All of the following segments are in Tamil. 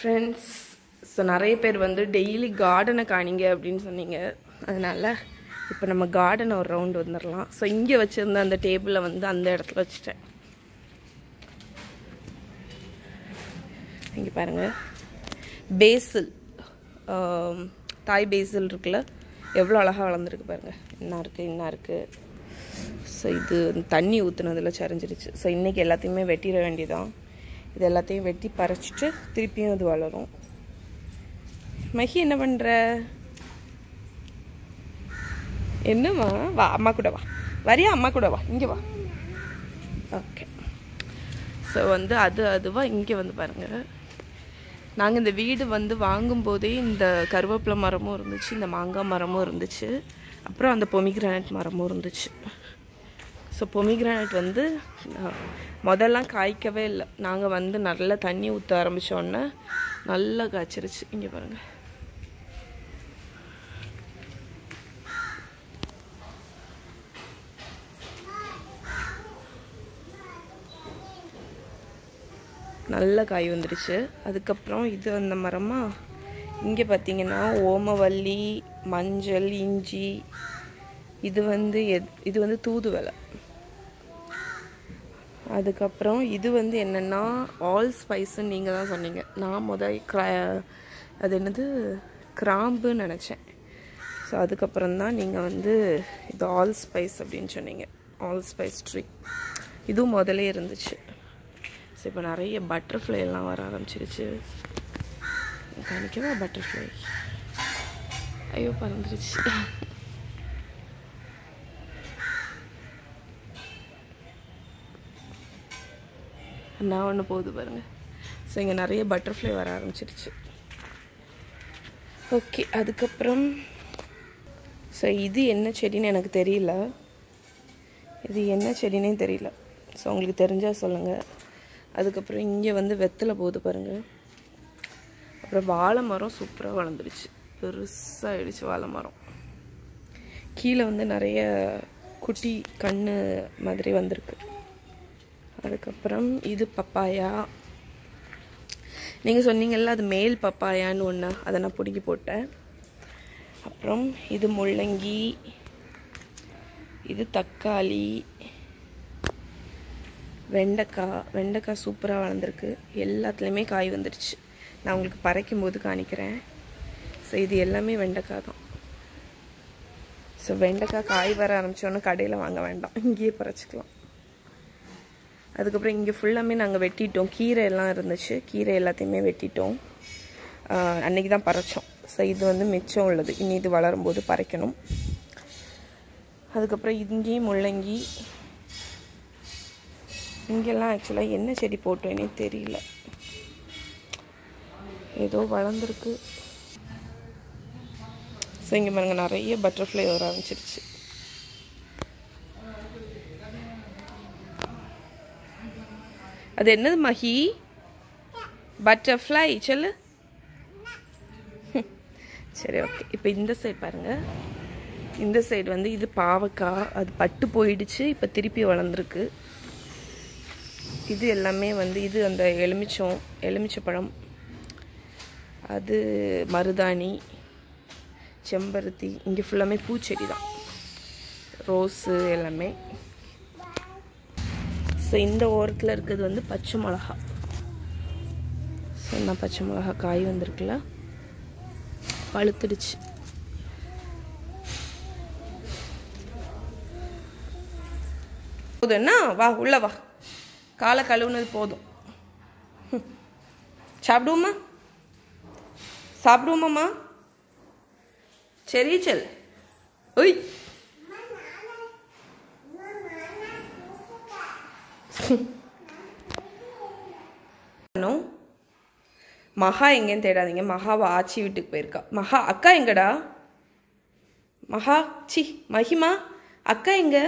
ஃப்ரெண்ட்ஸ் ஸோ நிறைய பேர் வந்து டெய்லி கார்டனை காணிங்க அப்படின்னு சொன்னீங்க அதனால் இப்போ நம்ம கார்டனை ஒரு ரவுண்ட் வந்துடலாம் ஸோ இங்கே வச்சுருந்த அந்த டேபிளை வந்து அந்த இடத்துல வச்சுட்டேன் இங்கே பாருங்கள் பேசில் தாய் பேசில் இருக்குல்ல எவ்வளோ அழகாக வளர்ந்துருக்கு பாருங்கள் என்ன இருக்குது என்ன இருக்குது ஸோ இது தண்ணி ஊற்றுனதில் சரிஞ்சிருச்சு ஸோ இன்றைக்கி எல்லாத்தையுமே வெட்டிட வேண்டியதான் இது எல்லாத்தையும் வெட்டி பறிச்சிட்டு திருப்பியும் இது வளரும் மஹி என்ன பண்ணுற என்னம்மா வா அம்மா கூட வா வரியா அம்மா கூட வா இங்கே வா ஓகே ஸோ வந்து அது அதுவாக இங்கே வந்து பாருங்கள் நாங்கள் இந்த வீடு வந்து வாங்கும்போதே இந்த கருவேப்பிலை மரமும் இருந்துச்சு இந்த மாங்காய் மரமும் இருந்துச்சு அப்புறம் அந்த பொமிகிரானட் மரமும் இருந்துச்சு ஸோ பொமிகிரானட் வந்து அஹ், முதல்லாம் காய்க்கவே இல்லை நாங்கள் வந்து நல்லா தண்ணி ஊற்ற ஆரம்பித்தோடனே நல்லா காய்ச்சிருச்சு இங்கே பாருங்கள் நல்ல காய் வந்துடுச்சு அதுக்கப்புறம் இது அந்த மரமா இங்கே பார்த்தீங்கன்னா ஓமவல்லி மஞ்சள் இஞ்சி இது வந்து எத் இது வந்து தூதுவளை அதுக்கப்புறம் இது வந்து என்னென்னா ஆல் ஸ்பைஸுன்னு நீங்கள் தான் சொன்னீங்க நான் முத கிரா அது என்னது கிராம்புன்னு நினச்சேன் ஸோ அதுக்கப்புறம் தான் நீங்கள் வந்து இது ஆல் ஸ்பைஸ் அப்படின்னு சொன்னீங்க ஆல் ஸ்பைஸ் ட்ரீ இதுவும் முதலே இருந்துச்சு ஸோ இப்போ நிறைய பட்டர்ஃப்ளை எல்லாம் வர ஆரம்பிச்சிருச்சு காணிக்கவா பட்டர்ஃப்ளை ஐயோ பறந்துருச்சு நான் ஒன்று போகுது பாருங்க ஸோ இங்கே நிறைய பட்டர்ஃப்ளை வர ஆரம்பிச்சிருச்சு ஓகே அதுக்கப்புறம் ஸோ இது என்ன செடின்னு எனக்கு தெரியல இது என்ன செடினே தெரியல ஸோ உங்களுக்கு தெரிஞ்சால் சொல்லுங்கள் அதுக்கப்புறம் இங்கே வந்து வெத்தலை போகுது பாருங்கள் அப்புறம் வாழை மரம் சூப்பராக வளர்ந்துருச்சு பெருசாகிடுச்சு வாழை மரம் கீழே வந்து நிறைய குட்டி கண்ணு மாதிரி வந்திருக்கு அதுக்கப்புறம் இது பப்பாயா நீங்கள் சொன்னீங்கல்ல அது மேல் பப்பாயான்னு ஒன்று அதை நான் பிடுங்கி போட்டேன் அப்புறம் இது முள்ளங்கி இது தக்காளி வெண்டைக்காய் வெண்டைக்காய் சூப்பராக வளர்ந்துருக்கு எல்லாத்துலேயுமே காய் வந்துடுச்சு நான் உங்களுக்கு பறைக்கும் போது காணிக்கிறேன் ஸோ இது எல்லாமே வெண்டைக்காய் தான் ஸோ வெண்டைக்காய் காய் வர ஆரம்பித்தோன்னே கடையில் வாங்க வேண்டாம் இங்கேயே பறிச்சிக்கலாம் அதுக்கப்புறம் இங்கே ஃபுல்லாமே நாங்கள் வெட்டிட்டோம் கீரை எல்லாம் இருந்துச்சு கீரை எல்லாத்தையுமே வெட்டிட்டோம் ஆஹ் அன்னைக்கு தான் பறிச்சோம் ஸோ இது வந்து மிச்சம் உள்ளது இனி இது வளரும்போது பறிக்கணும் அதுக்கப்புறம் இங்கேயும் முள்ளங்கி இங்கெல்லாம் ஆக்சுவலாக என்ன செடி போட்டோன்னே தெரியல ஏதோ வளர்ந்துருக்கு ஸோ இங்கே பாருங்க நிறைய பட்டர்ஃப்ளை வர ஆரம்பிச்சிருச்சு அது என்னது மஹி பட்டர்ஃப்ளை சொல்லு சரி ஓகே இப்போ இந்த சைடு பாருங்க இந்த சைடு வந்து இது பாவக்காய் அது பட்டு போயிடுச்சு இப்போ திருப்பி வளர்ந்துருக்கு இது எல்லாமே வந்து இது அந்த எலுமிச்சம் எலுமிச்சப்பழம் அது மருதாணி செம்பருத்தி இங்கே ஃபுல்லாமே பூச்செடி தான் ரோஸு எல்லாமே ஸோ இந்த ஓரத்தில் இருக்கிறது வந்து பச்சை மிளகா ஸோ நான் பச்சை மிளகா காய் வந்திருக்குல்ல பழுத்துடுச்சு போதும் என்ன வா உள்ள வா காலை கழுவுனது போதும் ஹம். சாப்பிடுவோமா சாப்பிடுவோமாம்மா சரி செல் ஒய் அனு, மகா எங்கேன்னு தேடாதீங்க மகாவை ஆச்சி வீட்டுக்கு போயிருக்கா மகா அக்கா எங்கடா மகா சி மகிமா அக்கா எங்க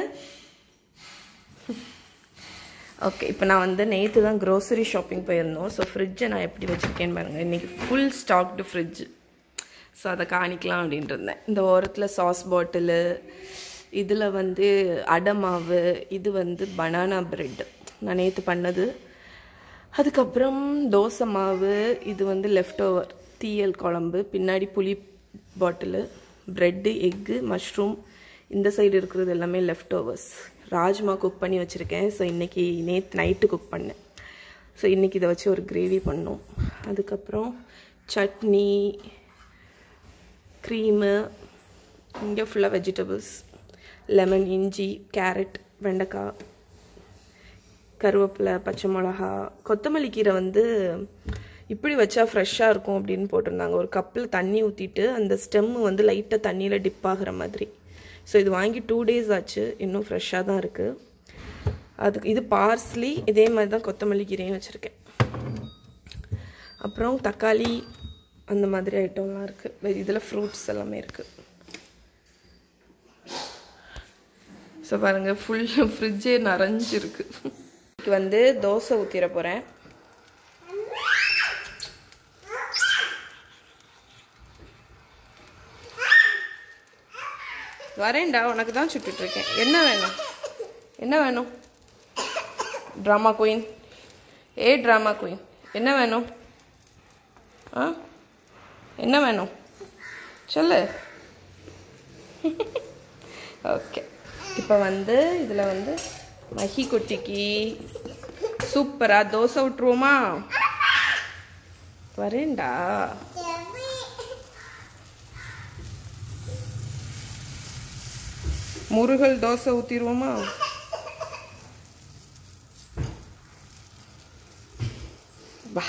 ஓகே இப்போ நான் வந்து நேற்று தான் க்ரோசரி ஷாப்பிங் போயிருந்தோம் ஸோ ஃப்ரிட்ஜை நான் எப்படி வச்சுருக்கேன்னு பாருங்கள் இன்றைக்கி ஃபுல் ஸ்டாக்டு ஃப்ரிட்ஜ் ஸோ அதை காணிக்கலாம் அப்படின்ட்டு இருந்தேன் இந்த ஓரத்தில் சாஸ் பாட்டிலு இதில் வந்து அடை மாவு இது வந்து பனானா பிரெட் நான் நேற்று பண்ணது அதுக்கப்புறம் தோசை மாவு இது வந்து லெஃப்ட் ஓவர் தீயல் குழம்பு பின்னாடி புளி பாட்டிலு ப்ரெட்டு எக்கு மஷ்ரூம் இந்த சைடு இருக்கிறது எல்லாமே லெஃப்ட் ஓவர்ஸ் ராஜ்மா குக் பண்ணி வச்சுருக்கேன் ஸோ இன்றைக்கி நேற்று நைட்டு குக் பண்ணேன் ஸோ இன்றைக்கி இதை வச்சு ஒரு கிரேவி பண்ணோம் அதுக்கப்புறம் சட்னி க்ரீமு இங்கே ஃபுல்லாக வெஜிடபிள்ஸ் லெமன் இஞ்சி கேரட் வெண்டைக்காய் கருவேப்பிலை பச்சை மிளகா கொத்தமல்லி கீரை வந்து இப்படி வச்சா ஃப்ரெஷ்ஷாக இருக்கும் அப்படின்னு போட்டிருந்தாங்க ஒரு கப்பில் தண்ணி ஊற்றிட்டு அந்த ஸ்டெம்மு வந்து லைட்டாக தண்ணியில் டிப் ஆகிற மாதிரி ஸோ இது வாங்கி டூ டேஸ் ஆச்சு இன்னும் ஃப்ரெஷ்ஷாக தான் இருக்குது அதுக்கு இது பார்ஸ்லி இதே மாதிரி தான் கொத்தமல்லி கீரையும் வச்சுருக்கேன் அப்புறம் தக்காளி அந்த மாதிரி ஐட்டம்லாம் இருக்குது இதில் ஃப்ரூட்ஸ் எல்லாமே இருக்குது ஸோ பாருங்கள் ஃபுல் ஃப்ரிட்ஜே நிறைஞ்சிருக்கு இன்னைக்கு வந்து தோசை ஊற்றிட போகிறேன் வரேன்டா உனக்கு தான் சுட்டுட்டு இருக்கேன் என்ன வேணும் என்ன வேணும் ட்ராமா குயின் ஏ ட்ராமா குயின் என்ன வேணும் ஆ என்ன வேணும் சொல்லு ஓகே இப்போ வந்து இதில் வந்து மஹி குட்டிக்கு சூப்பராக தோசை விட்டுருவோமா வரேன்டா முருகல் தோசை ஊற்றிடுவோமா வா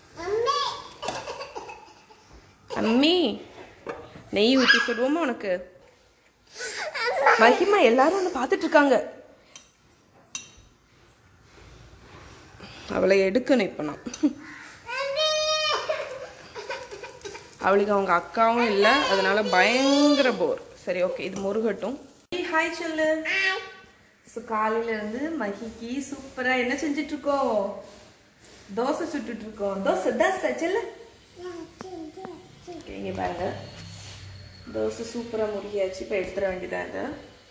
அம்மி நெய் ஊற்றி சொல்லுவோமா உனக்கு மகிமா எல்லாரும் ஒன்று பார்த்துட்டு இருக்காங்க அவளை எடுக்கணும் இப்போ நான் அவளுக்கு அவங்க அக்காவும் இல்லை அதனால பயங்கர போர் சரி ஓகே இது முருகட்டும் ஹாய் சொல்லு ஸோ காலையில இருந்து மகிக்கு சூப்பரா என்ன செஞ்சுட்டு இருக்கோம் தோசை சுட்டுட்டு இருக்கோம் தோசை தோசை செல்லு ஓகே இங்க பாருங்க தோசை சூப்பரா முருகியாச்சு இப்போ எடுத்துட வேண்டியதா இது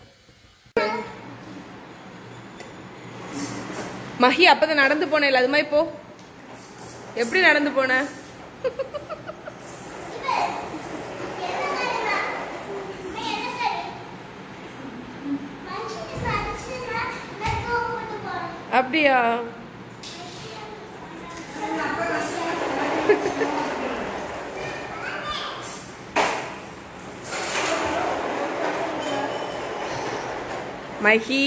மஹி அப்பதான் நடந்து போனேன் அது மாதிரி போ எப்படி நடந்து போன அப்படியா மஹி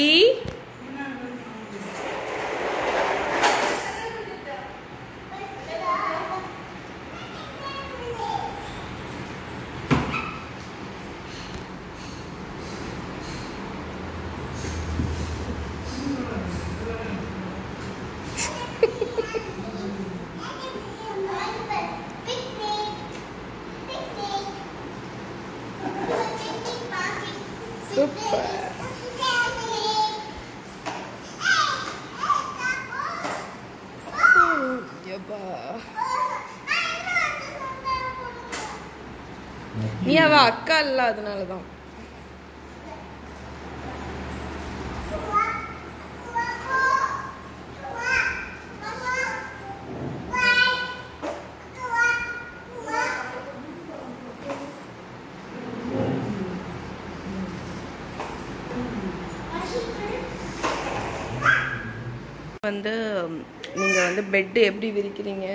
சூப்பர் யப்பா நீ அவ அக்கா இல்ல அதனாலதான் வந்து நீங்கள் வந்து பெட்டு எப்படி விரிக்கிறீங்க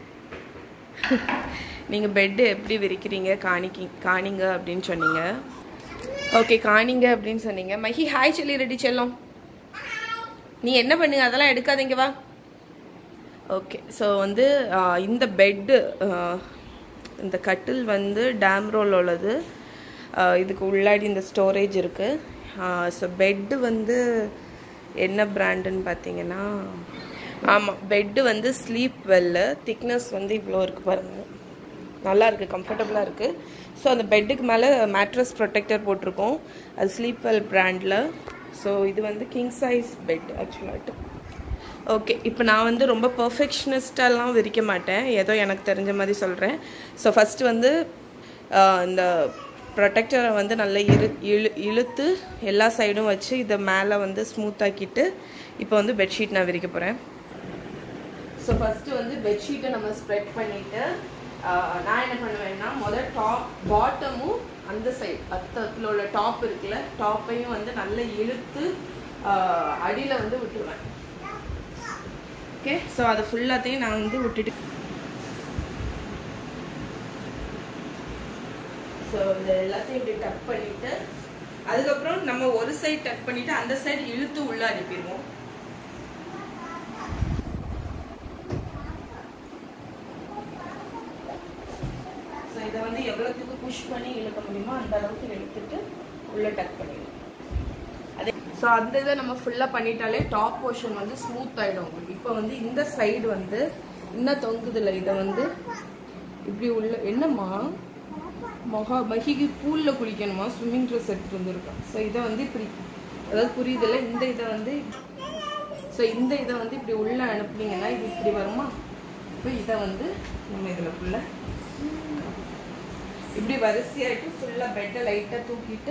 நீங்கள் பெட்டு எப்படி விரிக்கிறீங்க காணிக்கி காணிங்க அப்படின்னு சொன்னீங்க ஓகே காணிங்க அப்படின்னு சொன்னீங்க மஹி ஹாய் சொல்லி ரெடி செல்லம் நீ என்ன பண்ணுங்க அதெல்லாம் எடுக்காதீங்க வா ஓகே ஸோ வந்து ஆஹ், இந்த பெட்டு இந்த கட்டில் வந்து டேம் ரோல் உள்ளது ஆஹ், இதுக்கு உள்ளாடி இந்த ஸ்டோரேஜ் இருக்குது ஸோ பெட்டு வந்து என்ன பிராண்டுன்னு பார்த்தீங்கன்னா ஆமாம் பெட்டு வந்து ஸ்லீப் வெல்லு திக்னஸ் வந்து இவ்வளோ இருக்குது பாருங்கள் நல்லா இருக்குது கம்ஃபர்டபுளாக இருக்குது ஸோ அந்த பெட்டுக்கு மேலே மேட்ரஸ் ப்ரொடெக்டர் போட்டிருக்கோம் அது ஸ்லீப் வெல் பிராண்டில் ஸோ இது வந்து கிங் சைஸ் பெட் ஆக்சுவலாட்டு ஓகே இப்போ நான் வந்து ரொம்ப பர்ஃபெக்ஷனிஸ்டெல்லாம் விரிக்க மாட்டேன் ஏதோ எனக்கு தெரிஞ்ச மாதிரி சொல்கிறேன் ஸோ ஃபஸ்ட்டு வந்து ஆஹ், இந்த ப்ரொடெக்டரை வந்து நல்லா இழு இழு இழுத்து எல்லா சைடும் வச்சு இதை மேலே வந்து ஸ்மூத்தாக்கிட்டு இப்போ வந்து பெட்ஷீட் நான் விரிக்க போகிறேன் ஸோ ஃபஸ்ட்டு வந்து பெட்ஷீட்டை நம்ம ஸ்ப்ரெட் பண்ணிவிட்டு நான் என்ன பண்ணுவேன்னா முதல் டாப் பாட்டமும் அந்த சைடு பத்தத்தில் உள்ள டாப் இருக்குல்ல டாப்பையும் வந்து நல்லா இழுத்து அடியில் வந்து விட்டுருவேன் ஓகே ஸோ அதை ஃபுல்லாத்தையும் நான் வந்து விட்டுட்டு ஸோ இது எல்லாத்தையும் இப்படி டக் பண்ணிட்டு அதுக்கப்புறம் நம்ம ஒரு சைடு டக் பண்ணிட்டு அந்த சைடு இழுத்து உள்ள அனுப்பிடுவோம் ஸோ இதை வந்து எவ்வளோத்துக்கு புஷ் பண்ணி இழுக்க முடியுமோ அந்த அளவுக்கு இழுத்துட்டு உள்ள டக் பண்ணிடுவோம் அதே ஸோ அந்த இதை நம்ம ஃபுல்லாக பண்ணிட்டாலே டாப் போர்ஷன் வந்து ஸ்மூத் ஆகிடும் உங்களுக்கு இப்போ வந்து இந்த சைடு வந்து இன்னும் தொங்குதில்ல இதை வந்து இப்படி உள்ள என்னம்மா மொகா மகிக்கு பூலில் குளிக்கணுமா ஸ்விம்மிங் ட்ரெஸ் எடுத்துகிட்டு வந்துருக்கோம் ஸோ இதை வந்து இப்படி அதாவது புரியுதில்ல இந்த இதை வந்து ஸோ இந்த இதை வந்து இப்படி உள்ளே அனுப்புனீங்கன்னா இது இப்படி வருமா இப்போ இதை வந்து நம்ம இதில் ஃபுல்லாக இப்படி வரிசையாயிட்டு ஃபுல்லாக பெட்டை லைட்டாக தூக்கிட்டு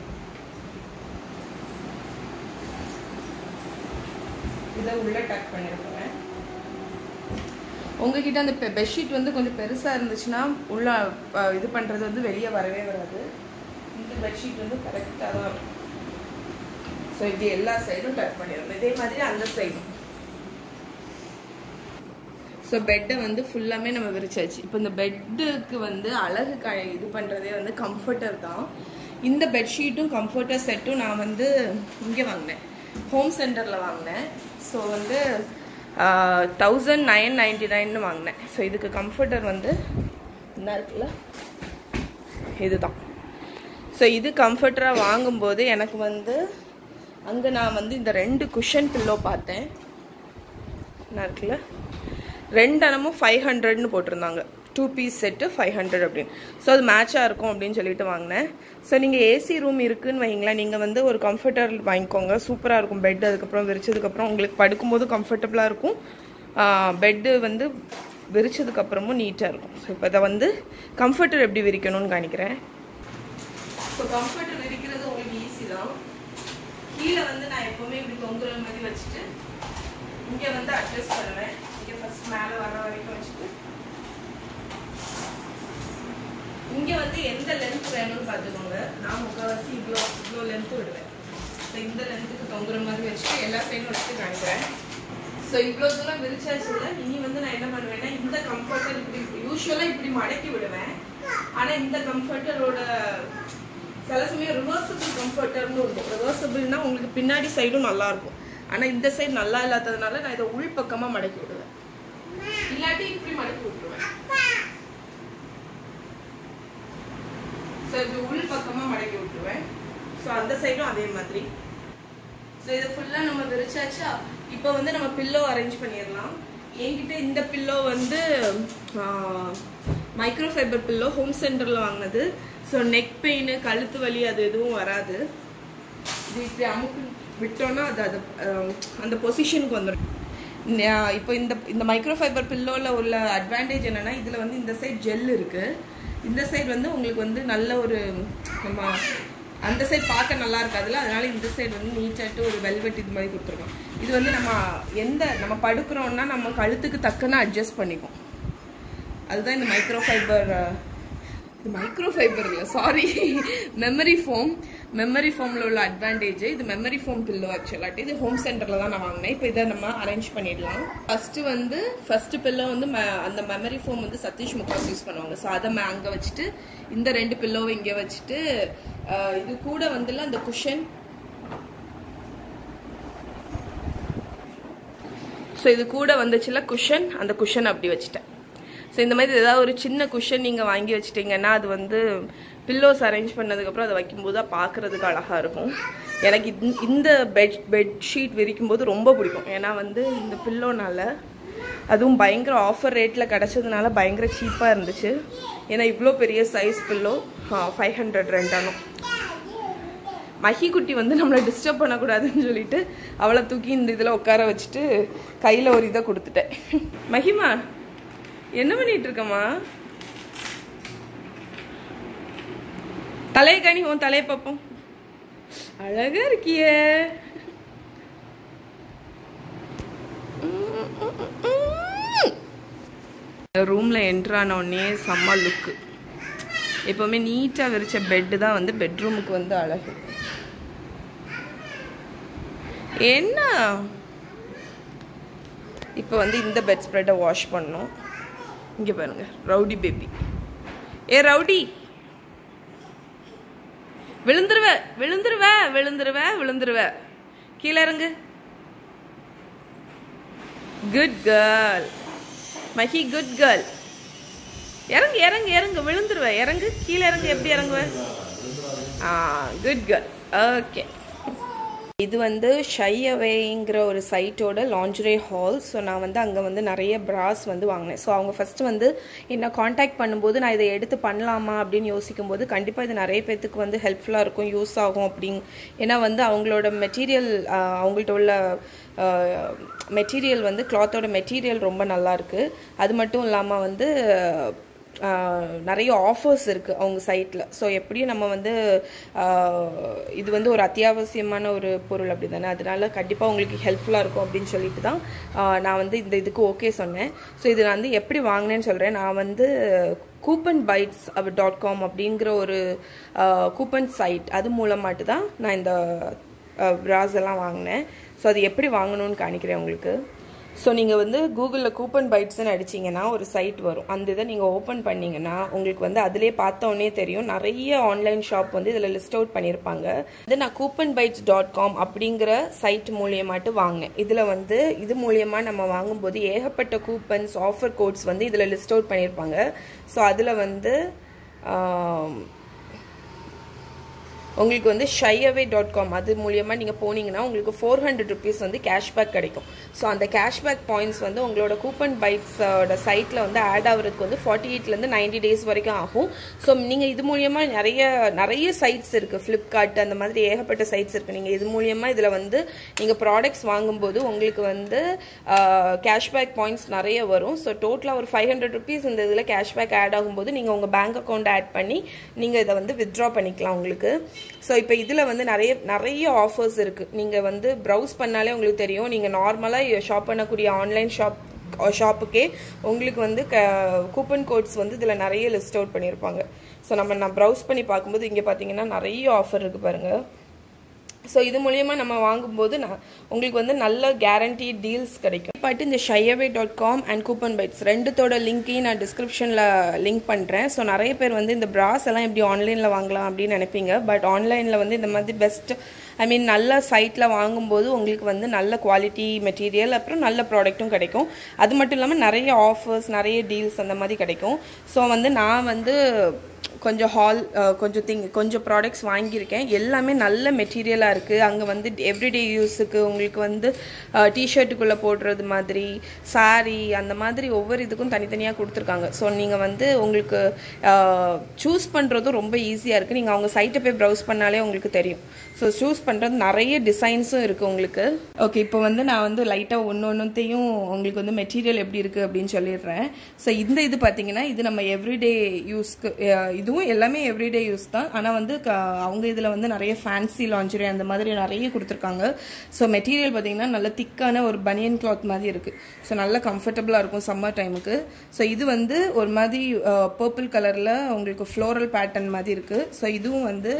இதை உள்ள டக் பண்ணிருக்கேன் உங்ககிட்ட அந்த பெட்ஷீட் வந்து கொஞ்சம் பெருசாக இருந்துச்சுன்னா உள்ள அஹ், இது பண்ணுறது வந்து வெளியே வரவே வராது இந்த பெட்ஷீட் வந்து கரெக்டாக தான் இருக்கும் ஸோ இப்படி எல்லா சைடும் டக் பண்ணிடணும் இதே மாதிரி அந்த சைடும் ஸோ பெட்டை வந்து ஃபுல்லாமே நம்ம விரிச்சாச்சு இப்போ இந்த பெட்டுக்கு வந்து அழகு க இது பண்ணுறதே வந்து கம்ஃபர்டர் தான் இந்த பெட்ஷீட்டும் கம்ஃபர்டர் செட்டும் நான் வந்து இங்கே வாங்கினேன் ஹோம் சென்டரில் வாங்கினேன் ஸோ வந்து தௌசண்ட் நைன் நைன்டி நைன்னு வாங்கினேன் ஸோ இதுக்கு கம்ஃபர்டர் வந்து என்ன இருக்குல்ல இதுதான் ஸோ இது கம்ஃபர்டராக வாங்கும்போது எனக்கு வந்து அங்கே நான் வந்து இந்த ரெண்டு குஷன் பில்லோ பார்த்தேன் என்ன இருக்குல்ல ரெண்டு அனமும் ஃபைவ் ஹண்ட்ரட்னு போட்டிருந்தாங்க two piece set five hundred அப்படின்னு ஸோ அது மேட்சாக இருக்கும் அப்படின்னு சொல்லிட்டு வாங்கினேன் ஸோ நீங்கள் ஏசி ரூம் இருக்குன்னு வைங்களேன் நீங்கள் வந்து ஒரு கம்ஃபர்டர் வாங்கிக்கோங்க சூப்பராக இருக்கும் பெட் அதுக்கப்புறம் விரிச்சதுக்கப்புறம் உங்களுக்கு படுக்கும்போது கம்ஃபர்டபுளாக இருக்கும் பெட்டு வந்து விரிச்சதுக்கப்புறமும் நீட்டாக இருக்கும் ஸோ இப்போ இதை வந்து கம்ஃபர்டர் எப்படி விரிக்கணும்னு காணிக்கிறேன் ஸோ கம்ஃபர்டர் விரிக்கிறது உங்களுக்கு ஈஸி தான் கீழே வந்து நான் எப்போவுமே இப்படி தொங்குற மாதிரி வச்சுட்டு இங்கே வந்து அட்ஜஸ்ட் பண்ணுவேன் இங்கே ஃபர்ஸ்ட் மேலே வர வரைக்கும் வச்சுட்டு இங்கே வந்து எந்த லென்த் வேணும்னு பார்த்துக்கோங்க நான் முக்கால்வாசி இவ்வளோ இவ்வளோ லென்த்து விடுவேன் ஸோ இந்த லென்த்துக்கு தொங்குற மாதிரி வச்சுட்டு எல்லா சைடும் வச்சுட்டு காணிக்கிறேன் ஸோ இவ்வளோ தூரம் விரிச்சாச்சுல இனி வந்து நான் என்ன பண்ணுவேன்னா இந்த கம்ஃபர்டர் இப்படி யூஸ்வலாக இப்படி மடக்கி விடுவேன் ஆனால் இந்த கம்ஃபர்டரோட சில சமயம் ரிவர்சபிள் கம்ஃபர்டர்னு இருக்கும் ரிவர்சபிள்னா உங்களுக்கு பின்னாடி சைடும் நல்லா இருக்கும் ஆனால் இந்த சைடு நல்லா இல்லாததுனால நான் இதை உள் பக்கமாக மடக்கி விடுவேன் இல்லாட்டி இப்படி மடக்கி விட்டுருவேன் ஸோ இப்படி உள் பக்கமாக மடக்கி விட்டுருவேன் ஸோ அந்த சைடும் அதே மாதிரி ஸோ இதை ஃபுல்லாக நம்ம விரிச்சாச்சா இப்போ வந்து நம்ம பில்லோ அரேஞ்ச் பண்ணிடலாம் என்கிட்ட இந்த பில்லோ வந்து மைக்ரோ ஃபைபர் பில்லோ ஹோம் சென்டரில் வாங்கினது ஸோ நெக் பெயின் கழுத்து வலி அது எதுவும் வராது இது இப்படி அமுக்கு விட்டோன்னா அது அது ஆஹ், அந்த பொசிஷனுக்கு வந்துடும் இப்போ இந்த இந்த மைக்ரோ ஃபைபர் பில்லோவில் உள்ள அட்வான்டேஜ் என்னன்னா இதில் வந்து இந்த சைடு ஜெல் இருக்குது இந்த சைடு வந்து உங்களுக்கு வந்து நல்ல ஒரு நம்ம அந்த சைடு பார்க்க நல்லா இருக்காதுல்ல அதனால இந்த சைடு வந்து நீட்டாட்டு ஒரு வெல்வெட் இது மாதிரி கொடுத்துருக்கோம் இது வந்து நம்ம எந்த நம்ம படுக்கிறோம்னா நம்ம கழுத்துக்கு தக்கன அட்ஜஸ்ட் பண்ணிக்கும் அதுதான் இந்த மைக்ரோ ஃபைபர் இது மைக்ரோ ஃபைபர் இல்லை சாரி மெமரி ஃபோம் மெமரி ஃபோமில் உள்ள அட்வான்டேஜ் இது மெமரி ஃபோம் பில்லோ ஆக்சுவலாட்டி இது ஹோம் சென்டரில் தான் நான் வாங்கினேன் இப்போ இதை நம்ம அரேஞ்ச் பண்ணிடலாம் ஃபஸ்ட்டு வந்து ஃபஸ்ட்டு பில்லோ வந்து ம- அந்த மெமரி ஃபோம் வந்து சதீஷ் முகாஸ் யூஸ் பண்ணுவாங்க ஸோ அதை ம- அங்கே வச்சுட்டு இந்த ரெண்டு பில்லோவை இங்கே வச்சுட்டு அஹ், இது கூட வந்துல அந்த குஷன் ஸோ இது கூட வந்துச்சுல குஷன் அந்த குஷன் அப்படி வச்சுட்டேன் ஸோ இந்த மாதிரி ஏதாவது ஒரு சின்ன குஷன் நீங்கள் வாங்கி வச்சிட்டிங்கன்னா அது வந்து பில்லோஸ் அரேஞ்ச் பண்ணதுக்கப்புறம் அதை வைக்கும்போது தான் பார்க்குறதுக்கு அழகாக இருக்கும் எனக்கு இந்த- இந்த பெட் பெட்ஷீட் விரிக்கும்போது ரொம்ப பிடிக்கும் ஏன்னா வந்து இந்த பில்லோனால அதுவும் பயங்கர ஆஃபர் ரேட்டில் கிடச்சதுனால பயங்கர சீப்பாக இருந்துச்சு ஏன்னா இவ்வளோ பெரிய சைஸ் பில்லோ ஃபைவ் ஹண்ட்ரட் ரெண்டானோ மஹி குட்டி வந்து நம்மளை டிஸ்டர்ப் பண்ணக்கூடாதுன்னு சொல்லிட்டு அவளை தூக்கி இந்த இதில் உட்கார வச்சுட்டு கையில் ஒரு இதை கொடுத்துட்டேன் மஹிமா என்ன பண்ணிட்டு இருக்கம்மா தலையை கனி உன் தலையை பார்ப்போம் அழகா இருக்கியே ரூமில் என்ட்ரான உடனே செம்ம லுக்கு எப்போவுமே நீட்டாக விரிச்ச பெட்டு தான் வந்து பெட்ரூமுக்கு வந்து அழகு என்ன இப்போ வந்து இந்த பெட் ஸ்ப்ரெட்டை வாஷ் பண்ணோம் இங்கே பாருங்க ரவுடி பேபி ஏ ரவுடி விழுந்துருவ விழுந்துருவ விழுந்துருவ விழுந்துருவ கீழே இறங்கு good girl Mahi good girl இறங்கு இறங்கு இறங்கு விழுந்துருவ இறங்கு கீழே இறங்கு எப்படி இறங்குவ ஆ குட் கேர்ள் ஓகே இது வந்து ஷை அவேங்கிற ஒரு சைட்டோட லாஞ்சரே ஹால் ஸோ நான் வந்து அங்கே வந்து நிறைய பிராஸ் வந்து வாங்கினேன் ஸோ அவங்க ஃபஸ்ட்டு வந்து என்ன காண்டாக்ட் பண்ணும்போது நான் இதை எடுத்து பண்ணலாமா அப்படின்னு யோசிக்கும் போது கண்டிப்பாக இது நிறைய பேர்த்துக்கு வந்து ஹெல்ப்ஃபுல்லாக இருக்கும் யூஸ் ஆகும் அப்படிங் ஏன்னா வந்து அவங்களோட மெட்டீரியல் அவங்கள்ட்ட உள்ள மெட்டீரியல் வந்து கிளாத்தோட மெட்டீரியல் ரொம்ப நல்லா இருக்கு அது மட்டும் இல்லாமல் வந்து ஆஹ் நிறைய ஆஃபர்ஸ் இருக்குது அவங்க சைட்டில் ஸோ எப்படியும் நம்ம வந்து ஆஹ் இது வந்து ஒரு அத்தியாவசியமான ஒரு பொருள் அப்படி தானே அதனால கண்டிப்பாக உங்களுக்கு ஹெல்ப்ஃபுல்லாக இருக்கும் அப்படின்னு சொல்லிட்டு தான் ஆஹ் நான் வந்து இந்த இதுக்கு ஓகே சொன்னேன் ஸோ இது நான் வந்து எப்படி வாங்கினேன்னு சொல்கிறேன் நான் வந்து கூப்பன் பைட்ஸ் டாட் காம் அப்படிங்கிற ஒரு கூப்பன் சைட் அது மூலமாட்டு தான் நான் இந்த ப்ராஸ் எல்லாம் வாங்கினேன் ஸோ அது எப்படி வாங்கணும்னு காணிக்கிறேன் உங்களுக்கு ஸோ நீங்கள் வந்து கூகுளில் கூப்பன் பைட்ஸ்னு அடிச்சிங்கன்னா ஒரு சைட் வரும் அந்த இதை நீங்கள் ஓப்பன் பண்ணீங்கன்னா உங்களுக்கு வந்து அதிலே பார்த்தோன்னே தெரியும் நிறைய ஆன்லைன் ஷாப் வந்து இதில் லிஸ்ட் அவுட் பண்ணியிருப்பாங்க இது நான் கூப்பன் பைட்ஸ் டாட் காம் அப்படிங்கிற சைட் மூலியமாட்டு வாங்கினேன் இதில் வந்து இது மூலியமாக நம்ம வாங்கும்போது ஏகப்பட்ட கூப்பன்ஸ் ஆஃபர் கோட்ஸ் வந்து இதில் லிஸ்ட் அவுட் பண்ணியிருப்பாங்க ஸோ அதில் வந்து ஆம், உங்களுக்கு வந்து ஷையவே டாட் காம் அது மூலியமாக நீங்கள் போனீங்கன்னா உங்களுக்கு ஃபோர் ஹண்ட்ரட் ருபீஸ் வந்து கேஷ்பேக் கிடைக்கும் ஸோ அந்த கேஷ்பேக் பாயிண்ட்ஸ் வந்து உங்களோட கூப்பன் பைட்ஸோட சைட்டில் வந்து ஆட் ஆகிறதுக்கு வந்து ஃபார்ட்டி எயிட்லேருந்து நைன்டி டேஸ் வரைக்கும் ஆகும் ஸோ நீங்கள் இது மூலியமாக நிறைய நிறைய சைட்ஸ் இருக்குது ஃப்ளிப்கார்ட் அந்த மாதிரி ஏகப்பட்ட சைட்ஸ் இருக்குது நீங்கள் இது மூலியமாக இதில் வந்து நீங்கள் ப்ராடக்ட்ஸ் வாங்கும்போது உங்களுக்கு வந்து கேஷ்பேக் பாயிண்ட்ஸ் நிறைய வரும் ஸோ டோட்டலாக ஒரு ஃபைவ் ஹண்ட்ரட் ருபீஸ் இந்த இதில் கேஷ்பேக் ஆட் ஆகும்போது நீங்கள் உங்கள் பேங்க் அக்கௌண்ட் ஆட் பண்ணி நீங்கள் இதை வந்து வித்ட்ரா பண்ணிக்கலாம் உங்களுக்கு ஸோ இப்போ இதில் வந்து நிறைய நிறைய ஆஃபர்ஸ் இருக்குது நீங்கள் வந்து ப்ரௌஸ் பண்ணாலே உங்களுக்கு தெரியும் நீங்கள் நார்மலாக ஷாப் பண்ணக்கூடிய ஆன்லைன் ஷாப் ஷாப்புக்கே உங்களுக்கு வந்து க கூப்பன் கோட்ஸ் வந்து இதில் நிறைய லிஸ்ட் அவுட் பண்ணியிருப்பாங்க ஸோ நம்ம நான் ப்ரௌஸ் பண்ணி பார்க்கும்போது இங்கே பார்த்தீங்கன்னா நிறைய ஆஃபர் இருக்குது பாருங்கள் ஸோ இது மூலியமா நம்ம வாங்கும்போது நான் உங்களுக்கு வந்து நல்ல கேரண்டி டீல்ஸ் கிடைக்கும் பாட்டு இந்த Shyaway dot com and coupon bytes ரெண்டுத்தோட லிங்க்கையும் நான் டிஸ்கிரிப்ஷனில் லிங்க் பண்ணுறேன் ஸோ நிறைய பேர் வந்து இந்த ப்ராஸ் எல்லாம் எப்படி ஆன்லைனில் வாங்கலாம் அப்படின்னு நினைப்பீங்க பட் ஆன்லைனில் வந்து இந்த மாதிரி பெஸ்ட் ஐ மீன் நல்ல சைட்டில் வாங்கும்போது உங்களுக்கு வந்து நல்ல குவாலிட்டி மெட்டீரியல் அப்புறம் நல்ல ப்ராடக்ட்டும் கிடைக்கும் அது மட்டும் இல்லாமல் நிறைய ஆஃபர்ஸ் நிறைய டீல்ஸ் அந்த மாதிரி கிடைக்கும் ஸோ வந்து நான் வந்து கொஞ்சம் ஹால் கொஞ்சம் திங் கொஞ்சம் ப்ராடக்ட்ஸ் வாங்கியிருக்கேன் எல்லாமே நல்ல மெட்டீரியலாக இருக்குது அங்கே வந்து எவ்ரிடே யூஸுக்கு உங்களுக்கு வந்து டிஷர்ட்டுக்குள்ளே போடுறது மாதிரி saree அந்த மாதிரி ஒவ்வொரு இதுக்கும் தனித்தனியாக கொடுத்துருக்காங்க ஸோ நீங்கள் வந்து உங்களுக்கு சூஸ் பண்ணுறதும் ரொம்ப ஈஸியாக இருக்குது நீங்கள் அவங்க சைட்டை போய் ப்ரௌஸ் பண்ணாலே உங்களுக்கு தெரியும் ஸோ சூஸ் பண்ணுறது நிறைய டிசைன்ஸும் இருக்குது உங்களுக்கு ஓகே இப்போ வந்து நான் வந்து லைட்டாக ஒன்று ஒன்றுத்தையும் உங்களுக்கு வந்து மெட்டீரியல் எப்படி இருக்குது அப்படின்னு சொல்லிடுறேன் ஸோ இந்த இது பார்த்தீங்கன்னா இது நம்ம எவ்ரிடே யூஸ்க்கு இதுவும் எல்லாமே எவ்ரிடே யூஸ் தான் ஆனால் வந்து க- அவங்க இதில் வந்து நிறைய ஃபேன்சி லாஞ்சரி அந்த மாதிரி நிறைய கொடுத்துருக்காங்க ஸோ மெட்டீரியல் பார்த்தீங்கன்னா நல்ல திக்கான ஒரு பனியன் கிளாத் மாதிரி இருக்குது ஸோ நல்ல கம்ஃபர்டபுளாக இருக்கும் சம்மர் டைமுக்கு ஸோ இது வந்து ஒரு மாதிரி பர்பிள் கலரில் உங்களுக்கு ஃப்ளோரல் பேட்டர்ன் மாதிரி இருக்குது ஸோ இதுவும் வந்து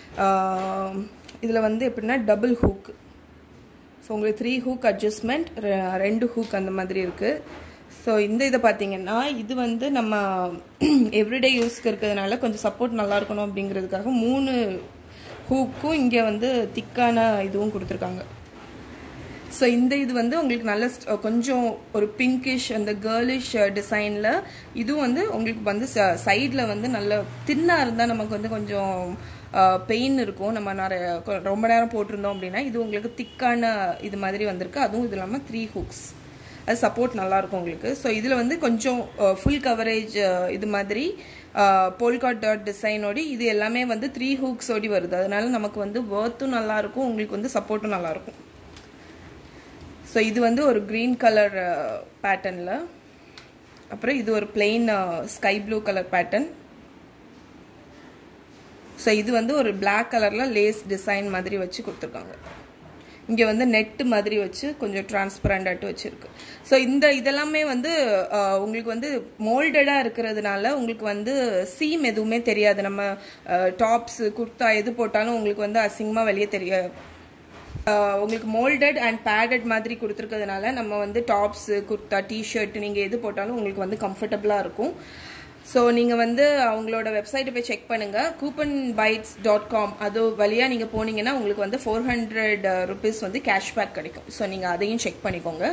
இதில் வந்து எப்படின்னா டபுள் ஹூக் ஸோ உங்களுக்கு த்ரீ ஹூக் அட்ஜஸ்ட்மெண்ட் ரெண்டு ஹூக் அந்த மாதிரி இருக்குது ஸோ இந்த இதை பார்த்தீங்கன்னா இது வந்து நம்ம எவ்ரிடே யூஸ்க்கு இருக்கிறதுனால கொஞ்சம் சப்போர்ட் நல்லா இருக்கணும் அப்படிங்கிறதுக்காக மூணு ஹூக்கும் இங்கே வந்து திக்கான இதுவும் கொடுத்துருக்காங்க ஸோ இந்த இது வந்து உங்களுக்கு நல்ல st- கொஞ்சம் ஒரு பிங்கிஷ் அந்த கேர்லிஷ் டிசைனில் இதுவும் வந்து உங்களுக்கு வந்து சைடில் வந்து நல்ல தின்னாக இருந்தால் நமக்கு வந்து கொஞ்சம் பெயின் இருக்கும் நம்ம நிறைய கொ- ரொம்ப நேரம் போட்டிருந்தோம் அப்படின்னா இது உங்களுக்கு திக்கான இது மாதிரி வந்திருக்கு அதுவும் இது இல்லாமல் த்ரீ ஹூக்ஸ் அது சப்போர்ட் நல்லா இருக்கும் உங்களுக்கு ஸோ இதில் வந்து கொஞ்சம் ஃபுல் கவரேஜ் இது மாதிரி போல்காட் டாட் டிசைனோட இது எல்லாமே வந்து த்ரீ ஹூக்ஸோடி வருது அதனால நமக்கு வந்து ஒர்த்தும் நல்லா இருக்கும் உங்களுக்கு வந்து சப்போர்ட்டும் நல்லா இருக்கும் ஸோ இது வந்து ஒரு க்ரீன் கலர் பேட்டர்னில் அப்புறம் இது ஒரு plain sky blue colour pattern so இது வந்து ஒரு Black கலரில் லேஸ் டிசைன் மாதிரி வச்சு கொடுத்துருக்காங்க இங்கே வந்து நெட்டு மாதிரி வச்சு கொஞ்சம் டிரான்ஸ்பரண்டாட்டு வச்சுருக்கு ஸோ இந்த இதெல்லாமே வந்து அஹ், உங்களுக்கு வந்து மோல்டடாக இருக்கிறதுனால உங்களுக்கு வந்து சீம் எதுவுமே தெரியாது நம்ம டாப்ஸ் குர்தா எது போட்டாலும் உங்களுக்கு வந்து அசிங்கமாக வெளியே தெரிய ஆஹ் உங்களுக்கு மோல்டட் அண்ட் பேடட் மாதிரி கொடுத்துருக்கிறதுனால நம்ம வந்து டாப்ஸ் குர்தா டிஷர்ட் நீங்கள் எது போட்டாலும் உங்களுக்கு வந்து கம்ஃபர்டபுளாக இருக்கும் ஸோ நீங்கள் வந்து அவங்களோட வெப்சைட்டை போய் செக் பண்ணுங்கள் கூப்பன் பைட்ஸ் டாட் காம் அது வழியாக நீங்கள் போனீங்கன்னா உங்களுக்கு வந்து ஃபோர் ஹண்ட்ரட் ருபீஸ் வந்து கேஷ்பேக் கிடைக்கும் ஸோ நீங்கள் அதையும் செக் பண்ணிக்கோங்க